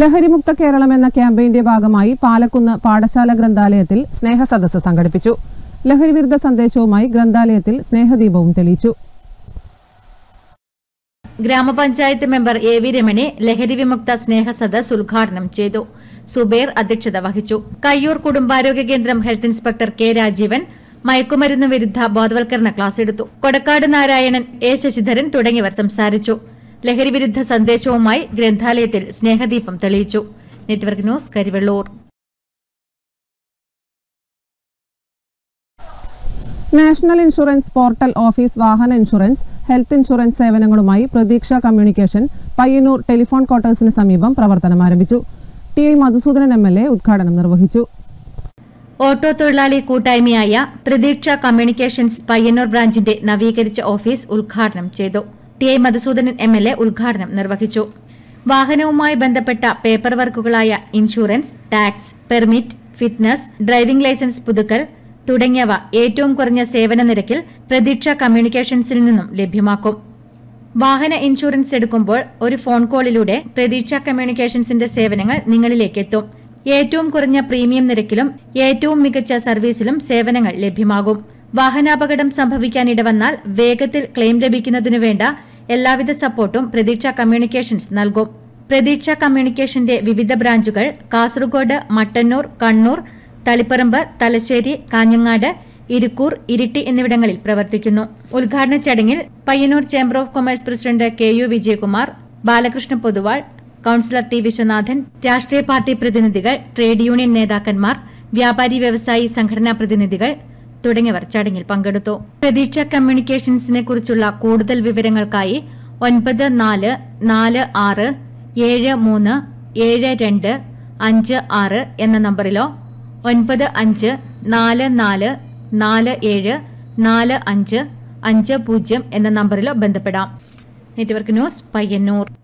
ലഹരിമുക്ത കേരളം എന്ന ക്യാമ്പയിന്റെ ഭാഗമായി പാലക്കുന്ന് പാഠശാല ഗ്രന്ഥാലയത്തിൽ സ്നേഹസദസ്സ് സംഘടിപ്പിച്ചു ലഹരി വിരുദ്ധ സന്ദേശവുമായി ഗ്രന്ഥാലയത്തിൽ സ്നേഹദീപവും തെളിയിച്ചു ഗ്രാമപഞ്ചായത്ത് മെമ്പർ എ വി രമണി ലഹരി വിമുക്ത സ്നേഹ സദസ് ഉദ്ഘാടനം ചെയ്തു സുബേർ അധ്യക്ഷത വഹിച്ചു കയ്യൂർ കുടുംബാരോഗ്യ കേന്ദ്രം ഹെൽത്ത് ഇൻസ്പെക്ടർ കെ രാജീവൻ മയക്കുമരുന്ന് വിരുദ്ധ ബോധവൽക്കരണ ക്ലാസ് എടുത്തു കൊടക്കാട് നാരായണൻ എ ശശിധരൻ തുടങ്ങിയവർ സംസാരിച്ചു ലഹരി വിരുദ്ധ സന്ദേശവുമായി ഗ്രന്ഥാലയത്തിൽ സ്നേഹദീപം തെളിയിച്ചു network news Karivellur national insurance portal office വാഹന ഇൻഷുറൻസ് ഹെൽത്ത് ഇൻഷുറൻസ് സേവനങ്ങളുമായി പ്രതീക്ഷ കമ്മ്യൂണിക്കേഷൻ പയ്യന്നൂർ ടെലിഫോൺ ക്വാർട്ടേഴ്സിന് സമീപം പ്രവർത്തനം ആരംഭിച്ചു T I Madhusudanan M L A ഉദ്ഘാടനം നിർവഹിച്ചു ഓട്ടോ തൊഴിലാളി കൂട്ടായ്മയായ പ്രതീക്ഷ കമ്മ്യൂണിക്കേഷൻസ് പയ്യന്നൂർ ബ്രാഞ്ചിന്റെ നവീകരിച്ച ഓഫീസ് ഉദ്ഘാടനം ചെയ്തു T I Madhusudanan M L A ഉദ്ഘാടനം നിർവഹിച്ചു വാഹനവുമായി ബന്ധപ്പെട്ട പേപ്പർ വർക്കുകളായ insurance tax permit fitness driving licence പുതുക്കൽ തുടങ്ങിയവ ഏറ്റവും കുറഞ്ഞ സേവന നിരക്കിൽ പ്രതീക്ഷ കമ്മ്യൂണിക്കേഷൻസിൽ നിന്നും ലഭ്യമാക്കും വാഹന ഇൻഷുറൻസ് എടുക്കുമ്പോൾ ഒരു ഫോൺ കോളിലൂടെ പ്രതീക്ഷ കമ്മ്യൂണിക്കേഷൻസിന്റെ സേവനങ്ങൾ നിങ്ങളിലേക്ക് എത്തും ഏറ്റവും കുറഞ്ഞ പ്രീമിയം നിരക്കിലും ഏറ്റവും മികച്ച സർവീസിലും സേവനങ്ങൾ ലഭ്യമാകും വാഹനാപകടം സംഭവിക്കാൻ ഇടവന്നാൽ വേഗത്തിൽ ക്ലെയിം ലഭിക്കുന്നതിനു വേണ്ട എല്ലാവിധ സപ്പോർട്ടും പ്രതീക്ഷ കമ്മ്യൂണിക്കേഷൻസ് നൽകും പ്രതീക്ഷ കമ്മ്യൂണിക്കേഷന്റെ വിവിധ ബ്രാഞ്ചുകൾ കാസർഗോഡ് മട്ടന്നൂർ കണ്ണൂർ തളിപ്പറമ്പ് തലശ്ശേരി കാഞ്ഞങ്ങാട് ഇരിക്കൂർ ഇരിട്ടി എന്നിവിടങ്ങളിൽ പ്രവർത്തിക്കുന്നു ഉദ്ഘാടന ചടങ്ങിൽ Payyannur chamber of commerce president K U Vijayakumar Balakrishna Poduval councillor T Viswanathan രാഷ്ട്രീയ പാർട്ടി പ്രതിനിധികൾ ട്രേഡ് യൂണിയൻ നേതാക്കന്മാർ വ്യാപാരി വ്യവസായി സംഘടനാ പ്രതിനിധികൾ തുടങ്ങിയവർ ചടങ്ങിൽ പങ്കെടുത്തു പ്രതീക്ഷ കമ്മ്യൂണിക്കേഷൻസിനെ കുറിച്ചുള്ള കൂടുതൽ വിവരങ്ങൾക്കായി ഒൻപത് നാല് നാല് ആറ് ഏഴ് മൂന്ന് ഏഴ് രണ്ട് അഞ്ച് ആറ് എന്ന നമ്പറിലോ ഒൻപത് അഞ്ച് നാല് നാല് നാല് ഏഴ് നാല് അഞ്ച് അഞ്ച് പൂജ്യം എന്ന നമ്പറിലോ ബന്ധപ്പെടാം നെറ്റ്വർക്ക് ന്യൂസ് പയ്യന്നൂർ